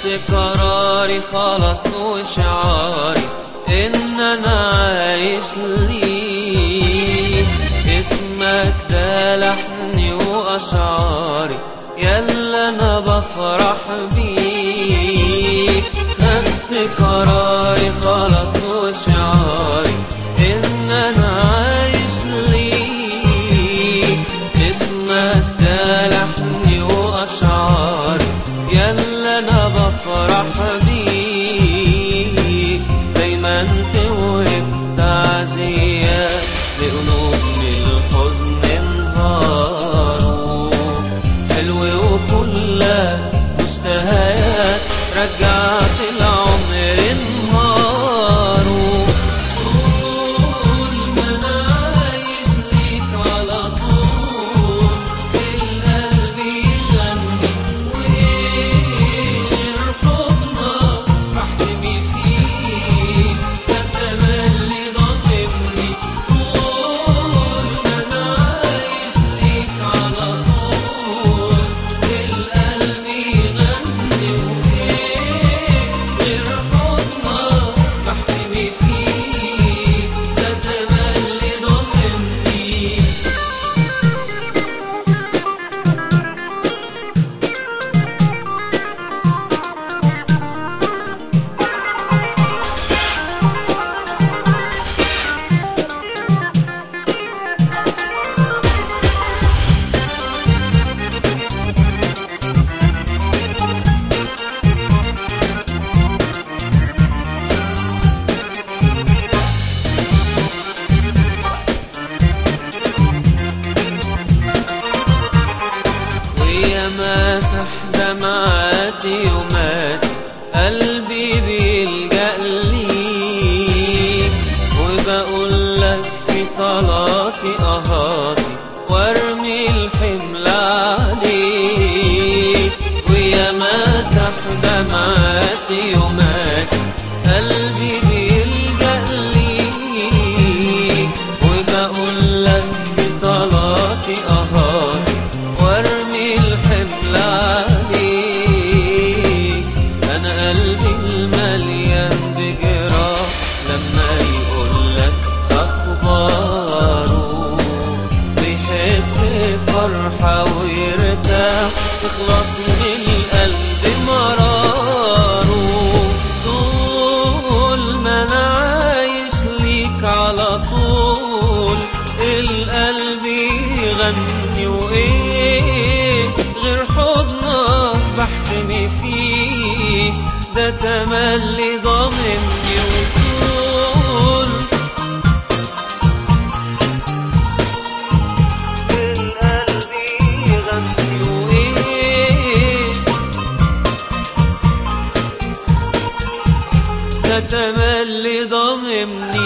خدت قراري خلاص وشعاري ان انا عايش ليك اسمك ده لحني واشعاري يلا انا بفرح بيك خدت قراري خلاص وشعاري ان انا عايش ليك اسمك ده لحني واشعاري يلا انا بفرح بيك دايما توهب تعزيات لقلوب من الحزن انهاروا حلو وكلها مشتهيات رجعت العمر انهاروا طول ما انا عايش ليك على طول القلب يغني وغير حضنك بحتمي فيك ده تملي ضامني طول ما انا عايش ليك على طول القلب يغني وغير حضنك بحتمي فيك ده تملي ضامني ويا مسح دمعاتي ومات قلبي بيلجأ ليك وبقول لك في صلاتي أهاتي وارمي الحمل عليك ويا مسح دمعاتي ومات قلبي بيلجأ ليك وبقول لك في صلاتي أهاتي وارمي الحمل عليك انا قلبي المليان بجراح لما يقول لك اخباره بيحس فرحة ويرتاح تخلص من القلب مراره طول ما انا عايش ليك على طول القلب يغني وايه غير حضنك بحتمي فيه ده تملي ضامني وطول القلب يغني وايه ده تملي ضامني